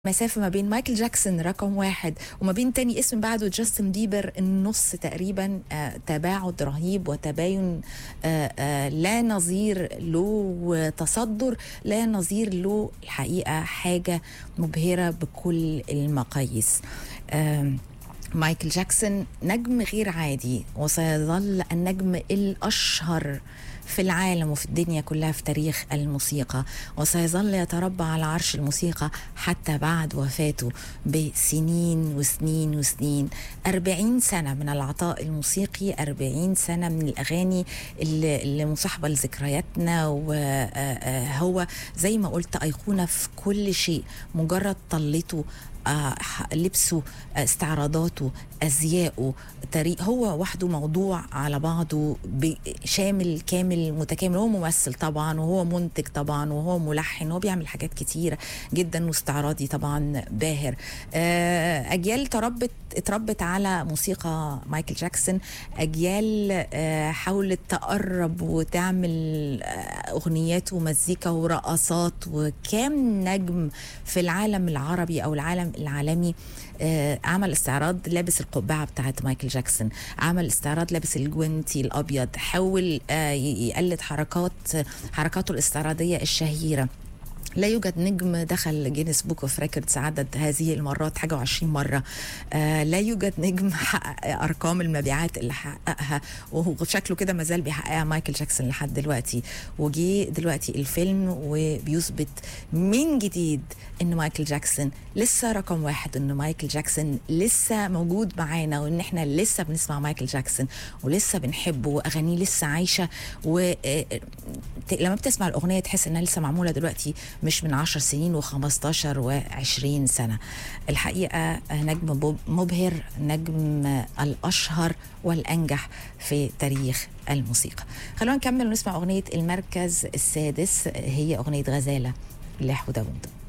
مسافة ما بين مايكل جاكسون رقم واحد وما بين تاني اسم بعده جاستن بيبر النص تقريبا آه تباعد رهيب وتباين آه آه لا نظير له وتصدر لا نظير له الحقيقة حاجة مبهرة بكل المقاييس آه مايكل جاكسون نجم غير عادي وسيظل النجم الأشهر في العالم وفي الدنيا كلها في تاريخ الموسيقى وسيظل يتربع على عرش الموسيقى حتى بعد وفاته بسنين وسنين وسنين أربعين سنة من العطاء الموسيقي أربعين سنة من الأغاني اللي, اللي مصاحبة لذكرياتنا وهو زي ما قلت أيقونة في كل شيء مجرد طلته آه لبسه آه استعراضاته ازياءه تاريخ هو وحده موضوع على بعضه شامل كامل متكامل هو ممثل طبعا وهو منتج طبعا وهو ملحن وهو بيعمل حاجات كتيره جدا واستعراضي طبعا باهر آه اجيال تربت اتربت على موسيقى مايكل جاكسون اجيال حاولت تقرب وتعمل اغنيات ومزيكا ورقصات وكام نجم في العالم العربي او العالم العالمي عمل استعراض لابس القبعه بتاعت مايكل جاكسون عمل استعراض لابس الجوينتي الابيض حاول يقلد حركات حركاته الاستعراضيه الشهيره لا يوجد نجم دخل جينيس بوك اوف ريكوردز عدد هذه المرات حاجه وعشرين مره آه لا يوجد نجم حقق ارقام المبيعات اللي حققها وهو شكله كده ما زال بيحققها مايكل جاكسون لحد دلوقتي وجي دلوقتي الفيلم وبيثبت من جديد ان مايكل جاكسون لسه رقم واحد ان مايكل جاكسون لسه موجود معانا وان احنا لسه بنسمع مايكل جاكسون ولسه بنحبه واغانيه لسه عايشه ولما بتسمع الاغنيه تحس انها لسه معموله دلوقتي مش من 10 سنين و15 و20 سنة الحقيقة نجم مبهر نجم الأشهر والأنجح في تاريخ الموسيقى خلونا نكمل ونسمع أغنية المركز السادس هي أغنية غزالة لحو داوود